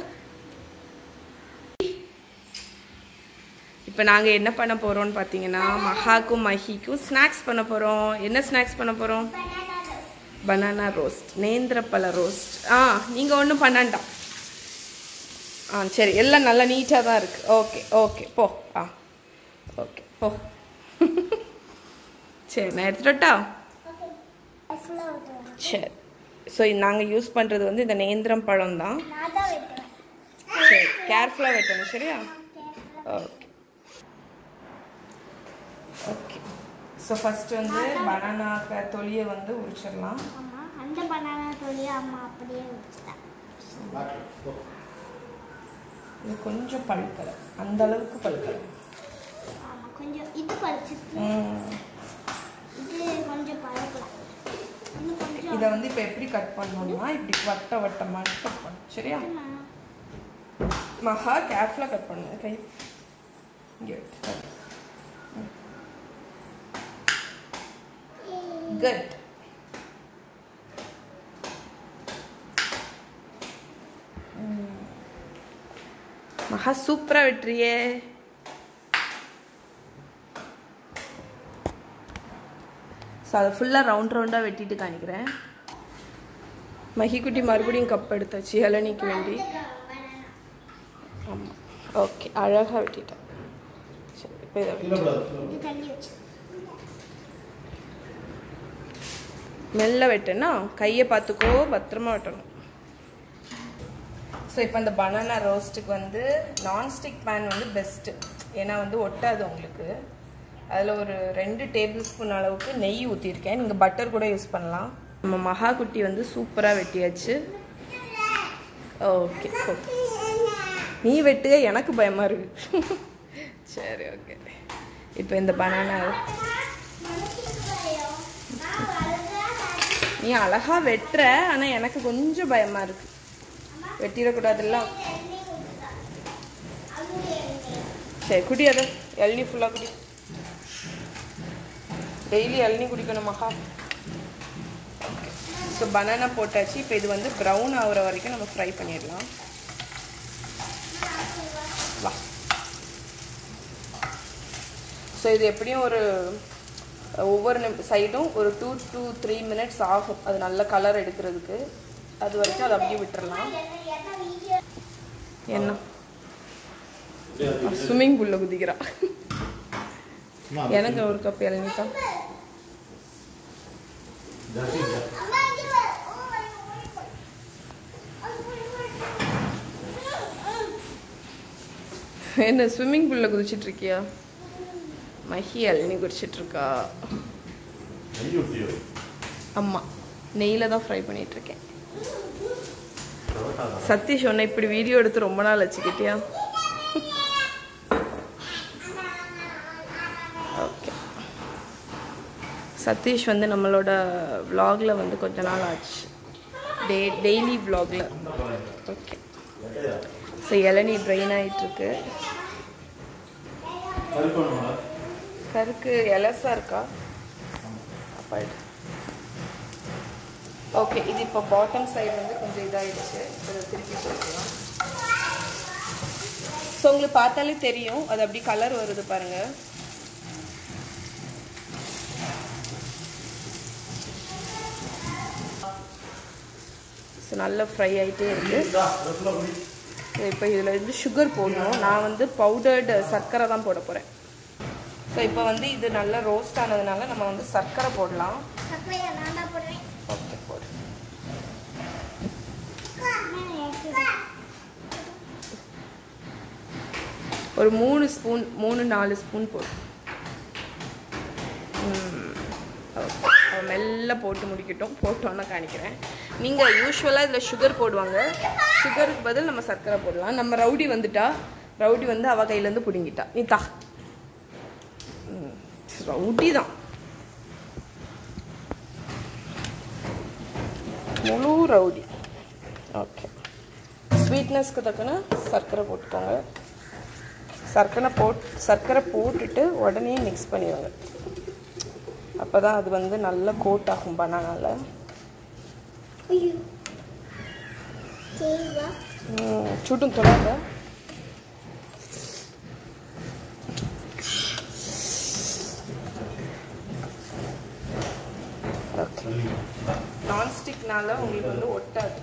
இப்போ நாங்கள் என்ன பண்ண போகிறோம்னு பார்த்தீங்கன்னா மஹாக்கும் மஹிக்கும் ஸ்நாக்ஸ் பண்ண போகிறோம் என்ன ஸ்நாக்ஸ் பண்ண போகிறோம் பனானா ரோஸ்ட் நேந்திரப்பழ ரோஸ்ட் ஆ நீங்கள் ஒன்றும் பண்ணாண்டாம் ஆ சரி எல்லாம் நல்லா நீட்டாக தான் இருக்குது ஓகே ஓகே போ ஆ ஓகே போ சரி நான் எடுத்துட்டா சரி ஸோ நாங்கள் யூஸ் பண்ணுறது வந்து இந்த நேந்திரம் பழம் தான் சரி கேர்ஃபுல்லாக வெட்டணும் சரியா ஓகே ஓகே ஸோ ஃபஸ்ட்டு வந்து பனானா தொலியை வந்து உரிச்சிடலாம் ஆமா அந்த பனானா தோலியை அம்மா அப்படியே வச்சுட்டா இது கொஞ்சம் பழுக்கலை அந்த அளவுக்கு பழுக்கலை ஆமா கொஞ்சம் இது பறிச்சிருக்கு ம். இது கொஞ்சம் பழக்கலாம் இன்னும் கொஞ்சம் இதை வந்து இப்போ எப்படி கட் பண்ணணும்னா இப்படி வட்ட வட்டமாக கட் பண்ணணும் சரியா அம்மா, மகா கேர்ஃபுல்லாக கட் பண்ணுங்க கை இங்கே குட் மகா சூப்பராக வெட்டுறியே ஸோ அதை ஃபுல்லாக ரவுண்ட் ரவுண்டாக வெட்டிட்டு காணிக்கிறேன் மகிக்குட்டி மறுபடியும் கப் எடுத்தாச்சு இளநிக்கு வேண்டி ஆமாம் ஓகே அழகாக வெட்டிட்டேன் சரி இப்போ இதை வெட்டு. இது தள்ளி வச்சு மெல்ல வெட்டுனா கையை பார்த்துக்கோ பத்திரமா வெட்டணும் ஸோ இப்போ இந்த பனானா ரோஸ்ட்டுக்கு வந்து நான்ஸ்டிக் பேன் வந்து பெஸ்ட்டு ஏன்னா வந்து ஒட்டாது உங்களுக்கு அதில் ஒரு ரெண்டு டேபிள் ஸ்பூன் அளவுக்கு நெய் ஊற்றிருக்கேன் நீங்கள் பட்டர் கூட யூஸ் பண்ணலாம் நம்ம மகா குட்டி வந்து சூப்பராக வெட்டியாச்சு ஓகே ஓகே நீ வெட்டுக எனக்கு பயமாக இருக்கு சரி ஓகே இப்போ இந்த பனானா நீ அழகா வெட்டுற ஆனா எனக்கு கொஞ்சம் பயமா இருக்கு வெட்டிடக்கூடாதுல்ல சரி குடி அதை இளநீ ஃபுல்லா குடி டெய்லி இளநீ குடிக்கணும் மகா ஸோ பனானா போட்டாச்சு இப்போ இது வந்து ப்ரௌன் ஆகுற வரைக்கும் நம்ம ஃப்ரை பண்ணிடலாம் வா ஸோ இது எப்படியும் ஒரு ஒவ்வொரு சைடும் ஒரு டூ டூ த்ரீ மினிட்ஸ் ஆகும் அது நல்ல கலர் எடுக்கிறதுக்கு அது வரைக்கும் அதை அப்படியே விட்டுறலாம் என்ன ஸ்விம்மிங் பூல்ல குதிக்கிறா எனக்கு ஒரு கப் இளநீக்கா என்ன ஸ்விம்மிங் பூல்ல குதிச்சிட்டு இருக்கியா மஹி இளநீ குடிச்சிட்டு இருக்கா அம்மா நெய்யில் தான் ஃப்ரை பண்ணிட்டு இருக்கேன் சதீஷ் உன்னை இப்படி வீடியோ எடுத்து ரொம்ப நாள் வச்சுக்கிட்டியா ஓகே சதீஷ் வந்து நம்மளோட vlogல வந்து கொஞ்ச நாள் ஆச்சு டே டெய்லி vlogல ஓகே ஸோ இளநீ ட்ரெயின் ஆயிட்டிருக்கு கருக்கு எலசா இருக்கா அப்பா எடு. ஓகே இது இப்போ பாட்டம் சைடு வந்து கொஞ்சம் இதாயிடுச்சு இதை திருப்பி போட்டுக்கலாம் ஸோ உங்களுக்கு பார்த்தாலே தெரியும் அது அப்படி கலர் வருது பாருங்க ஸோ நல்லா ஃப்ரை ஆகிட்டே இருக்கு இப்போ இதில் வந்து சுகர் போடணும் நான் வந்து பவுடர்டு சர்க்கரை தான் போட போகிறேன் ஸோ இப்போ வந்து இது நல்லா ரோஸ்ட் ஆனதுனால நம்ம வந்து சர்க்கரை போடலாம் சர்க்கரையை நான் தான் போடுறேன் ஓகே போடு ஒரு மூணு ஸ்பூன் மூணு நாலு ஸ்பூன் போடு ம், okay. அவ மெல்ல போட்டு முடிக்கட்டும் போட்டோன்னு காணிக்கிறேன் நீங்கள் யூஸ்வலாக இதில் சுகர் போடுவாங்க சுகருக்கு பதில் நம்ம சர்க்கரை போடலாம் நம்ம ரவுடி வந்துட்டா ரவுடி வந்து அவ கையிலேருந்து பிடுங்கிட்டா நீ தா ம், ரவுடி தான் முழு ரவுடி ஓகே ஸ்வீட்னஸ்க்கு தக்கன சர்க்கரை போட்டுக்கோங்க சர்க்கரை போட் சர்க்கரை போட்டுட்டு உடனே மிக்ஸ் பண்ணிடுங்க அப்போ தான் அது வந்து நல்லா கோட் ஆகும் பனானால ஐயோ சரிவா சுட்டும் தொடாத ஓகே நான்ஸ்டிக்னால உங்களுக்கு வந்து ஒட்டாது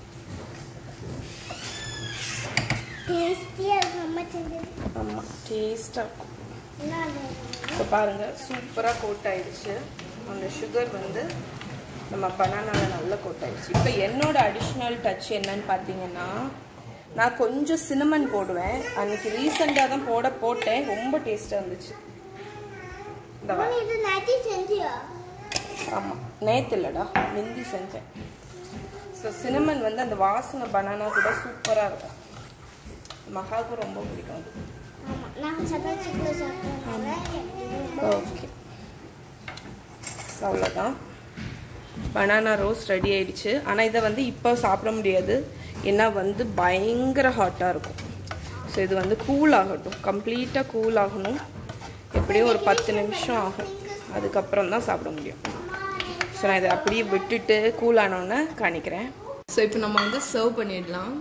டேஸ்டியாக இருக்கும் அம்மா செஞ்சது ஆமாம் டேஸ்ட்டாக இருக்கும் என்ன அது? இப்போ பாருங்கள் சூப்பராக கோட் ஆயிடுச்சு அந்த சுகர் வந்து நம்ம பனானாவில் நல்லா கோட் ஆயிடுச்சு இப்போ என்னோட அடிஷ்னல் டச் என்னன்னு பார்த்தீங்கன்னா நான் கொஞ்சம் சினமன் போடுவேன் அன்னைக்கு ரீசெண்டாக தான் போட போட்டேன் ரொம்ப டேஸ்ட்டாக இருந்துச்சு இந்த அம்மா, நீ இது நைட்டி செஞ்சியா ஆமாம் நேற்று இல்லைடா மிந்தி செஞ்சேன் ஸோ சினமன் வந்து அந்த வாசனை பனானா கூட சூப்பராக இருக்கும் மகாவுக்கும் ரொம்ப பிடிக்கும் அது ஆமா நான் சக்கரை சிக்கல சாப்பிட்டேன் ஓகே அவ்வளோதான் பனானா ரோஸ் ரெடி ஆயிடுச்சு ஆனால் இதை வந்து இப்போ சாப்பிட முடியாது ஏன்னா வந்து பயங்கர ஹாட்டாக இருக்கும் ஸோ இது வந்து கூல் ஆகட்டும் கம்ப்ளீட்டாக கூல் ஆகணும் எப்படியும் ஒரு பத்து நிமிஷம் ஆகும் அதுக்கப்புறம் தான் சாப்பிட முடியும் ஸோ நான் இதை அப்படியே விட்டுட்டு கூல் ஆனோன்னே காணிக்கிறேன் ஸோ இப்போ நம்ம வந்து சர்வ் பண்ணிடலாம்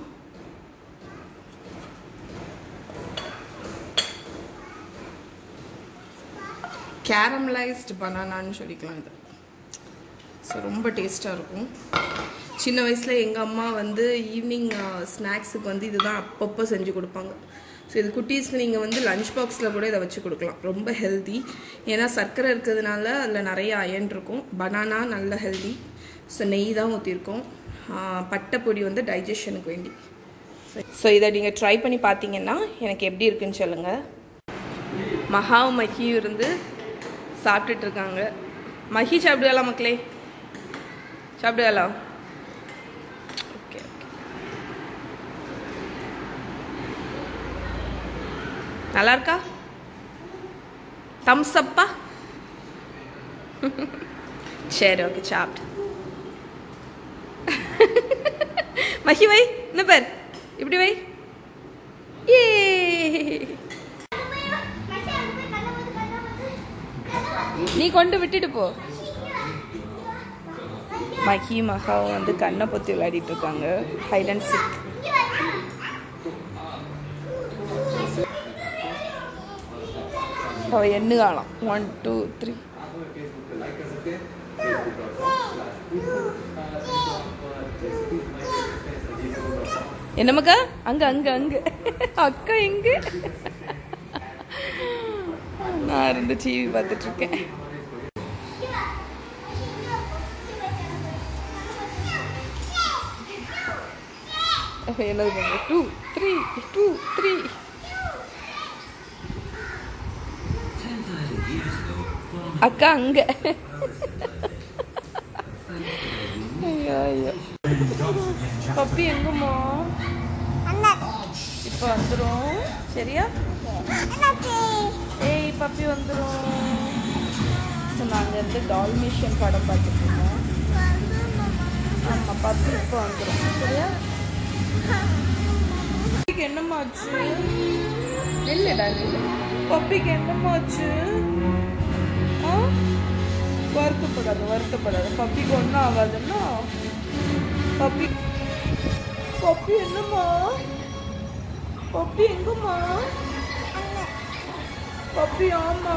கேரமலைஸ்டு பனானான்னு சொல்லிக்கலாம் இது ஸோ ரொம்ப டேஸ்ட்டாக இருக்கும் சின்ன வயசில் எங்கள் அம்மா வந்து ஈவினிங் ஸ்நாக்ஸுக்கு வந்து இதுதான் அப்பப்போ செஞ்சு கொடுப்பாங்க ஸோ இது குட்டீஸ்க்கு நீங்கள் வந்து லஞ்ச் பாக்ஸில் கூட இதை வச்சு கொடுக்கலாம் ரொம்ப ஹெல்தி ஏன்னா சர்க்கரை இருக்கிறதுனால அதில் நிறைய அயன் இருக்கும் பனானா நல்ல ஹெல்தி ஸோ நெய் தான் ஊற்றிருக்கோம் பட்டைப்பொடி வந்து டைஜஷனுக்கு வேண்டி ஸோ இதை நீங்கள் ட்ரை பண்ணி பார்த்தீங்கன்னா எனக்கு எப்படி இருக்குன்னு சொல்லுங்கள் மகாவும் மகியும் இருந்து சாப்பிட்டுட்டு இருக்காங்க மகி சாப்பிடுவாளா மக்களே சாப்பிடுவாளா ஓகே ஓகே நல்லா இருக்கா தம்ஸ் அப்பா சரி ஓகே சாப்பிட்டு மகி வை என்ன பேர் இப்படி வை ஏ நீ கொண்டு விட்டுட்டு போ மகி மகாவும் வந்து கண்ணை பொத்தி விளையாடிட்டு இருக்காங்க ஹைட் அண்ட் சிக் அவ எண்ணு காலம் ஒன் டூ த்ரீ என்னமக்கா அங்க அங்க அங்க அக்கா எங்க நான் இருந்து டிவி பார்த்துட்டு இருக்கேன் என்னது பண்ணுங்க டூ த்ரீ டூ த்ரீ அக்கா அங்க ஐயோ ஐயோ பப்பி எங்கம்மா இப்போ வந்துடும் சரியா ஏய் பப்பி வந்துடும் ஸோ நாங்கள் வந்து டால்மேஷன் படம் பார்த்துட்டு இருக்கோம் ஆமாம் பப்பி இப்போ வந்துடும் சரியா பப்பிக்கு என்னமாச்சு இல்லைடா இல்லை பப்பிக்கு என்னமாச்சு ஆ வருத்தப்படாத வருத்தப்படாத பப்பிக்கு ஒன்றும் ஆகாதுன்னா பப்பி பப்பி என்னம்மா பப்பி எங்கம்மா பப்பி ஆமா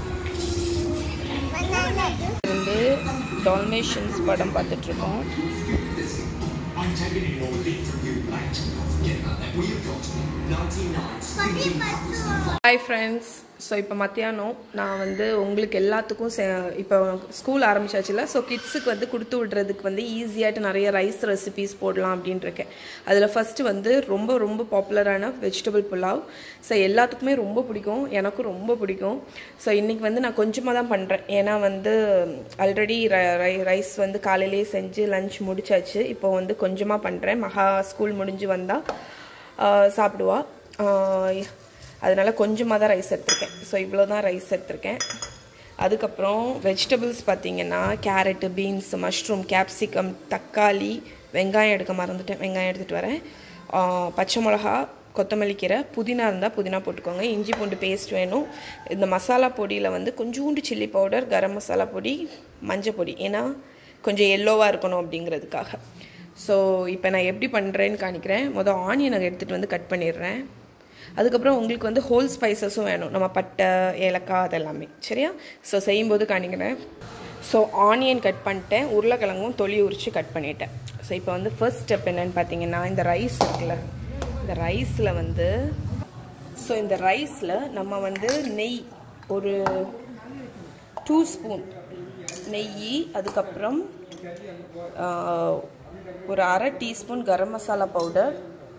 வந்து டால்மேஷன்ஸ் படம் பார்த்துட்டு இருக்கோம் ஹாய் ஃப்ரெண்ட்ஸ் ஸோ இப்போ மத்தியானம் நான் வந்து உங்களுக்கு எல்லாத்துக்கும் செ இப்போ ஸ்கூல் ஆரம்பிச்சாச்சுல ஸோ கிட்ஸுக்கு வந்து கொடுத்து விடுறதுக்கு வந்து ஈஸியாகிட்டு நிறைய ரைஸ் ரெசிபீஸ் போடலாம் அப்படின்ட்டு இருக்கேன் அதில் ஃபஸ்ட்டு வந்து ரொம்ப ரொம்ப பாப்புலரான வெஜிடபிள் புலாவ் ஸோ எல்லாத்துக்குமே ரொம்ப பிடிக்கும் எனக்கும் ரொம்ப பிடிக்கும் ஸோ இன்றைக்கி வந்து நான் கொஞ்சமாக தான் பண்ணுறேன் ஏன்னா வந்து ஆல்ரெடி ரைஸ் வந்து காலையிலேயே செஞ்சு லஞ்ச் முடிச்சாச்சு இப்போ வந்து கொஞ்சமாக பண்ணுறேன் மகா ஸ்கூல் முடிஞ்சு வந்தால் சாப்பிடுவா ஆஹ் அதனால கொஞ்சமாக தான் ரைஸ் எடுத்திருக்கேன் ஸோ இவ்வளோ தான் ரைஸ் எடுத்திருக்கேன் அதுக்கப்புறம் வெஜிடபிள்ஸ் பார்த்தீங்கன்னா கேரட்டு பீன்ஸ் மஷ்ரூம் கேப்சிகம் தக்காளி வெங்காயம் எடுக்க மறந்துட்டேன் வெங்காயம் எடுத்துகிட்டு வரேன் ஆஹ் பச்சை மிளகா கொத்தமல்லி கீரை புதினா இருந்தால் புதினா போட்டுக்கோங்க இஞ்சி பூண்டு பேஸ்ட் வேணும் இந்த மசாலா பொடியில் வந்து கொஞ்சோண்டு சில்லி பவுடர் கரம் மசாலா பொடி மஞ்சள் பொடி ஏன்னா கொஞ்சம் எல்லோவாக இருக்கணும் அப்படிங்கிறதுக்காக ஸோ இப்போ நான் எப்படி பண்ணுறேன்னு காணிக்கிறேன் மொதல் ஆனியனை எடுத்துகிட்டு வந்து கட் பண்ணிடுறேன் அதுக்கப்புறம் உங்களுக்கு வந்து ஹோல் ஸ்பைசஸும் வேணும் நம்ம பட்டை ஏலக்காய் அதெல்லாமே சரியா ஸோ செய்யும்போது காணிக்கிறேன் ஸோ ஆனியன் கட் பண்ணிட்டேன் உருளைக்கிழங்கும் தொலி உரித்து கட் பண்ணிட்டேன் ஸோ இப்போ வந்து ஃபர்ஸ்ட் ஸ்டெப் என்னென்னு பார்த்தீங்கன்னா இந்த ரைஸ் இருக்குல்ல இந்த ரைஸில் வந்து ஸோ இந்த ரைஸில் நம்ம வந்து நெய் ஒரு டூ ஸ்பூன் நெய் அதுக்கப்புறம் ஆஹ், ஒரு அரை டீஸ்பூன் கரம் மசாலா பவுடர்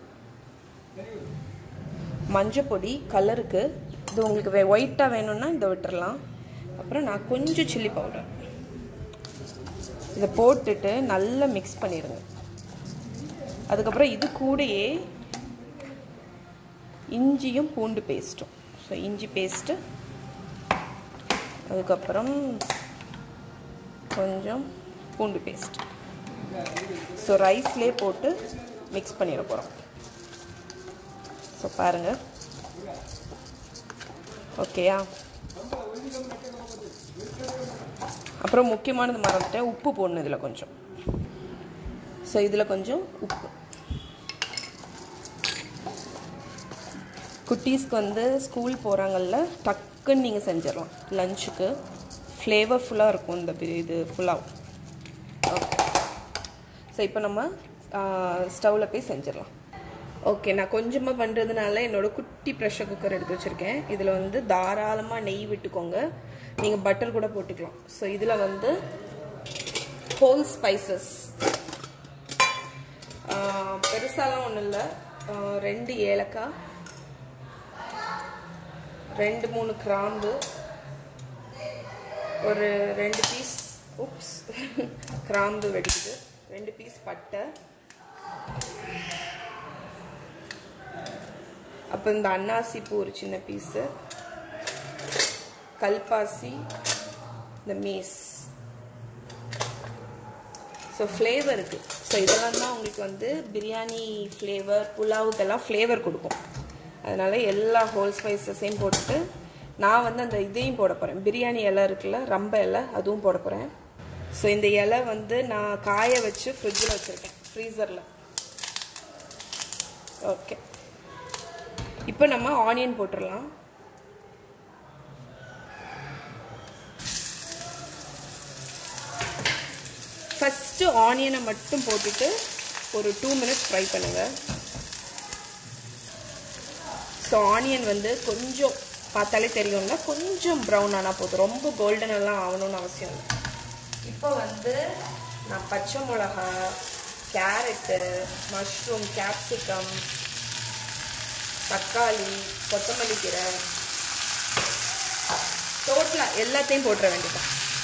மஞ்சள் பொடி கலருக்கு இது உங்களுக்கு வே ஒயிட்டாக வேணும்னா இதை விட்டுறலாம் அப்புறம் நான் கொஞ்சம் சில்லி பவுடர் இதை போட்டுட்டு நல்லா மிக்ஸ் பண்ணிடுங்க அதுக்கப்புறம் இது கூடயே இஞ்சியும் பூண்டு பேஸ்ட்டும் ஸோ இஞ்சி பேஸ்ட்டு அதுக்கப்புறம் கொஞ்சம் பூண்டு பேஸ்ட் ஸோ ரைஸ்லேயே போட்டு மிக்ஸ் பண்ணிட போகிறோம் ஸோ பாருங்கள் ஓகேயா அப்புறம் முக்கியமானது மறந்துட்டேன் உப்பு போடணும் இதில் கொஞ்சம் ஸோ இதில் கொஞ்சம் உப்பு குட்டீஸ்க்கு வந்து ஸ்கூல் போகிறாங்கல்ல டக்குன்னு நீங்கள் செஞ்சிடலாம் லஞ்சுக்கு ஃப்ளேவர்ஃபுல்லாக இருக்கும் இந்த பி- இது புலாவ் ஓகே ஸோ இப்போ நம்ம ஸ்டவ்வில் போய் செஞ்சிடலாம் ஓகே நான் கொஞ்சமாக பண்ணுறதுனால என்னோட குட்டி ப்ரெஷர் குக்கர் எடுத்து வச்சுருக்கேன் இதில் வந்து தாராளமாக நெய் விட்டுக்கோங்க நீங்கள் பட்டர் கூட போட்டுக்கலாம் ஸோ இதில் வந்து ஹோல் ஸ்பைசஸ் பெருசாலாம் ஒன்றும் இல்லை ரெண்டு ஏலக்காய் ரெண்டு மூணு கிராம்பு ஒரு ரெண்டு பீஸ் உப்ஸ் கிராம்பு வெடிக்குது ரெண்டு பீஸ் பட்டை அப்போ இந்த அன்னாசி பூ ஒரு சின்ன பீஸு கல்பாசி இந்த மீஸ் ஸோ ஃப்ளேவருக்கு ஸோ இதெல்லாம் தான் உங்களுக்கு வந்து பிரியாணி ஃப்ளேவர் புலாவுக்கெல்லாம் ஃப்ளேவர் கொடுக்கும் அதனால எல்லா ஹோல் ஸ்பைசஸையும் போட்டுட்டு நான் வந்து அந்த இதையும் போட போகிறேன் பிரியாணி இலை இருக்குல்ல ரம்ப இலை அதுவும் போட போகிறேன் ஸோ இந்த இலை வந்து நான் காய வச்சு ஃப்ரிட்ஜில் வச்சுருக்கேன் ஃப்ரீசரில் ஓகே இப்போ நம்ம ஆனியன் போட்டுடலாம் ஃபஸ்ட்டு ஆனியனை மட்டும் போட்டுட்டு ஒரு டூ மினிட்ஸ் ஃப்ரை பண்ணுங்கள் ஸோ ஆனியன் வந்து கொஞ்சம் பார்த்தாலே தெரியும்ல கொஞ்சம் ப்ரௌன் ஆனால் போதும் ரொம்ப கோல்டன் எல்லாம் ஆகணும்னு அவசியம் இல்லை இப்போ வந்து நான் பச்சை மிளகா கேரட்டு மஷ்ரூம் கேப்சிகம் தக்காளி கொத்தமல்லி கீரை டோட்டலாக எல்லாத்தையும் போட்டுற வேண்டியதான்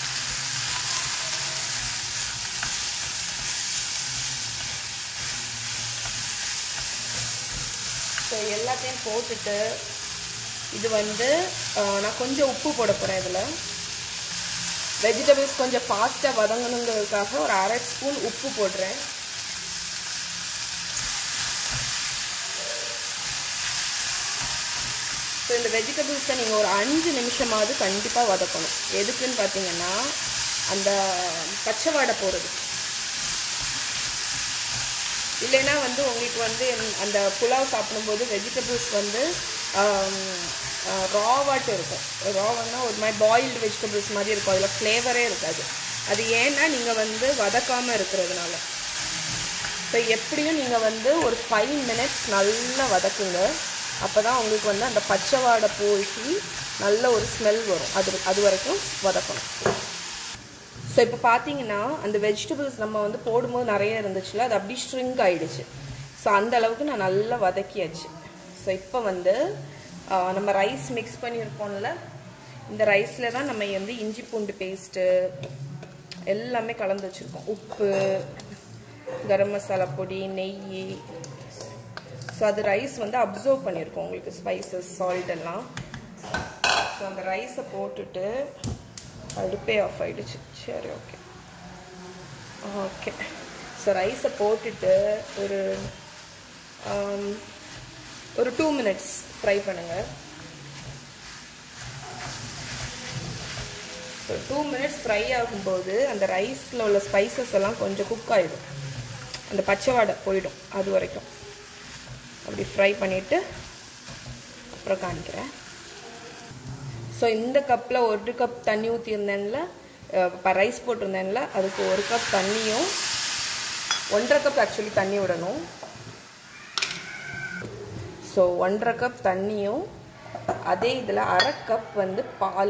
ஸோ எல்லாத்தையும் போட்டுட்டு இது வந்து ஆஹ், நான் கொஞ்சம் உப்பு போட போகிறேன் இதில் வெஜிடபிள்ஸ் கொஞ்சம் ஃபாஸ்ட்டாக வதங்கணுங்கிறதுக்காக ஒரு அரை ஸ்பூன் உப்பு போடுறேன் ஸோ இந்த வெஜிடபிள்ஸை நீங்கள் ஒரு அஞ்சு நிமிஷமாவது கண்டிப்பாக வதக்கணும் எதுக்குன்னு பார்த்தீங்கன்னா அந்த பச்சை வாடை போகிறது இல்லைன்னா வந்து உங்களுக்கு வந்து இந்த- அந்த புலாவ் சாப்பிடும்போது வெஜிடபிள்ஸ் வந்து ராவாட்டு இருக்கும் ராவன்னா ஒரு மாதிரி பாயில்டு வெஜிடபிள்ஸ் மாதிரி இருக்கும் அதில் ஃப்ளேவரே இருக்காது அது ஏன்னா நீங்கள் வந்து வதக்காமல் இருக்கிறதுனால ஸோ எப்படியும் நீங்கள் வந்து ஒரு ஃபைவ் மினிட்ஸ் நல்லா வதக்குங்க அப்போ தான் உங்களுக்கு வந்து அந்த பச்சை வாடை போய் நல்ல ஒரு ஸ்மெல் வரும் அது அது வரைக்கும் வதக்கணும் ஸோ இப்போ பார்த்தீங்கன்னா அந்த வெஜிடபிள்ஸ் நம்ம வந்து போடும்போது நிறைய இருந்துச்சுல அது அப்படியே ஸ்ட்ரிங் ஆயிடுச்சு ஸோ அந்த அளவுக்கு நான் நல்லா வதக்கியாச்சு ஸோ இப்போ வந்து ஆ, நம்ம ரைஸ் மிக்ஸ் பண்ணியிருக்கோம்ல இந்த ரைஸில் தான் நம்ம வந்து இஞ்சி பூண்டு பேஸ்ட்டு எல்லாமே கலந்து வச்சுருக்கோம் உப்பு கரம் மசாலா பொடி நெய் ஸோ அது ரைஸ் வந்து அப்சர்வ் பண்ணியிருக்கோம் உங்களுக்கு ஸ்பைசஸ் சால்ட் எல்லாம் ஸோ அந்த ரைஸை போட்டுட்டு அடுப்பே ஆஃப் ஆயிடுச்சு சரி ஓகே ஓகே ஸோ ரைஸை போட்டுட்டு ஒரு ஆம், ஒரு டூ மினிட்ஸ் ஃப்ரை பண்ணுங்கள் ஸோ டூ மினிட்ஸ் ஃப்ரை ஆகும்போது அந்த ரைஸில் உள்ள ஸ்பைசஸ் எல்லாம் கொஞ்சம் குக் ஆகிடும் அந்த பச்சை வாடை போயிடும் அது வரைக்கும் அப்படி ஃப்ரை பண்ணிவிட்டு அப்புறம் காணிக்கிறேன் ஸோ இந்த கப்பில் ஒரு கப் தண்ணி ஊற்றியிருந்தேன்ல இப்போ ரைஸ் போட்டிருந்தேன்ல அதுக்கு ஒரு கப் தண்ணியும் ஒன்றரை கப் ஆக்சுவலி தண்ணி விடணும் ஸோ ஒன்றரை கப் தண்ணியும் அதே இதில் அரை கப் வந்து பால்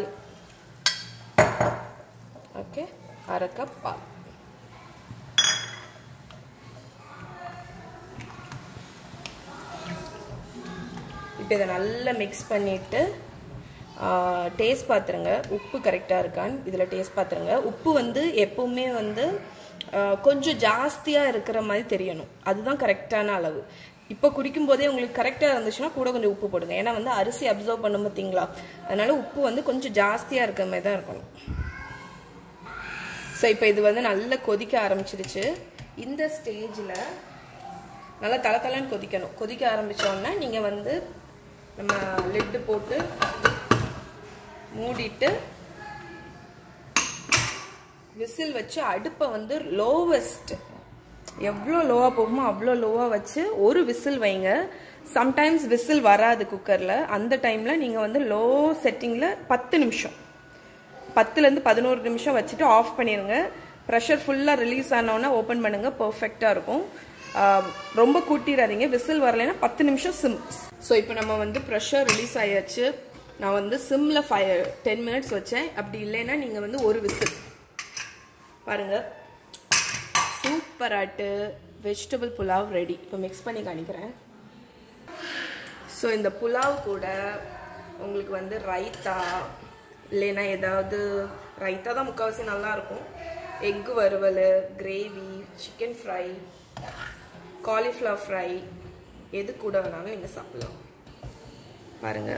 ஓகே அரை கப் பால் இப்போ இதை நல்லா மிக்ஸ் பண்ணிவிட்டு டேஸ்ட் பார்த்துருங்க உப்பு கரெக்டாக இருக்கான்னு இதில் டேஸ்ட் பார்த்துருங்க உப்பு வந்து எப்பவுமே வந்து ஆ, கொஞ்சம் ஜாஸ்தியாக இருக்கிற மாதிரி தெரியணும் அதுதான் கரெக்டான அளவு இப்போ குடிக்கும் போதே உங்களுக்கு கரெக்டாக இருந்துச்சுன்னா கூட கொஞ்சம் உப்பு போடுங்க ஏன்னா வந்து அரிசி அப்சர்வ் பண்ணும் பார்த்தீங்களா அதனால உப்பு வந்து கொஞ்சம் ஜாஸ்தியாக இருக்கிற மாதிரி தான் இருக்கணும் ஸோ இப்போ இது வந்து நல்லா கொதிக்க ஆரம்பிச்சிருச்சு இந்த ஸ்டேஜில் நல்லா தளத்தளன்னு கொதிக்கணும் கொதிக்க ஆரம்பித்தோன்னா நீங்கள் வந்து நம்ம லிட்டு போட்டு மூடிட்டு விசில் வச்சு அடுப்பை வந்து லோவஸ்ட் எவ்வளோ லோவாக போகுமோ அவ்வளோ லோவாக வச்சு ஒரு விசில் வைங்க சம்டைம்ஸ் விசில் வராது குக்கரில் அந்த டைமில் நீங்கள் வந்து லோ செட்டிங்கில் பத்து நிமிஷம் பத்துலேருந்து பதினோரு நிமிஷம் வச்சுட்டு ஆஃப் பண்ணிடுங்க ப்ரெஷர் ஃபுல்லாக ரிலீஸ் ஆனோன்னே ஓப்பன் பண்ணுங்கள் பர்ஃபெக்டாக இருக்கும் ஆஹ் ரொம்ப கூட்டிடாதீங்க விசில் வரலைன்னா பத்து நிமிஷம் சிம் ஸோ இப்போ நம்ம வந்து ப்ரெஷர் ரிலீஸ் ஆயாச்சு நான் வந்து சிம்மில் ஃபைவ் டென் மினிட்ஸ் வச்சேன் அப்படி இல்லைன்னா நீங்கள் வந்து ஒரு விசில் பாருங்கள் சூப்பராட்டு வெஜிடபிள் புலாவ் ரெடி இப்போ மிக்ஸ் பண்ணி காணிக்கிறேன் ஸோ இந்த புலாவ் கூட உங்களுக்கு வந்து ரைத்தா இல்லைன்னா ஏதாவது ரைத்தா தான் முக்கால்வாசி நல்லா இருக்கும் எக் வறுவல் gravy chicken fry cauliflower fry எது கூட வேணாலும் நீங்கள் சாப்பிடலாம் பாருங்க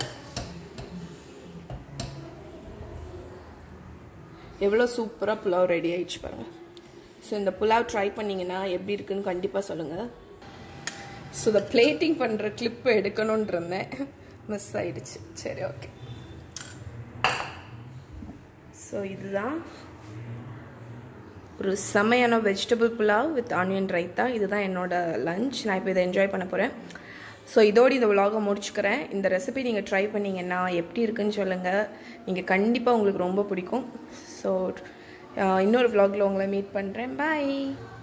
எவ்வளோ சூப்பராக புலாவ் ரெடி ஆயிடுச்சு பாருங்க ஸோ இந்த புலாவ் ட்ரை பண்ணீங்கன்னா எப்படி இருக்குன்னு கண்டிப்பாக சொல்லுங்கள் ஸோ இந்த பிளேட்டிங் பண்ணுற கிளிப்பு எடுக்கணும்னு இருந்தேன் மிஸ் ஆயிடுச்சு சரி ஓகே ஸோ இதுதான் ஒரு செமையான vegetable pulao with onion raita இதுதான் என்னோட லஞ்ச் நான் இப்போ இதை என்ஜாய் பண்ண போகிறேன் ஸோ இதோடு இந்த vlog-அ முடிச்சுக்கிறேன் இந்த ரெசிபி நீங்கள் ட்ரை பண்ணீங்கன்னா எப்படி இருக்குன்னு சொல்லுங்கள் நீங்கள் கண்டிப்பாக உங்களுக்கு ரொம்ப பிடிக்கும் ஸோ இன்னொரு vlog-ல உங்களை மீட் பண்ணுறேன் பாய்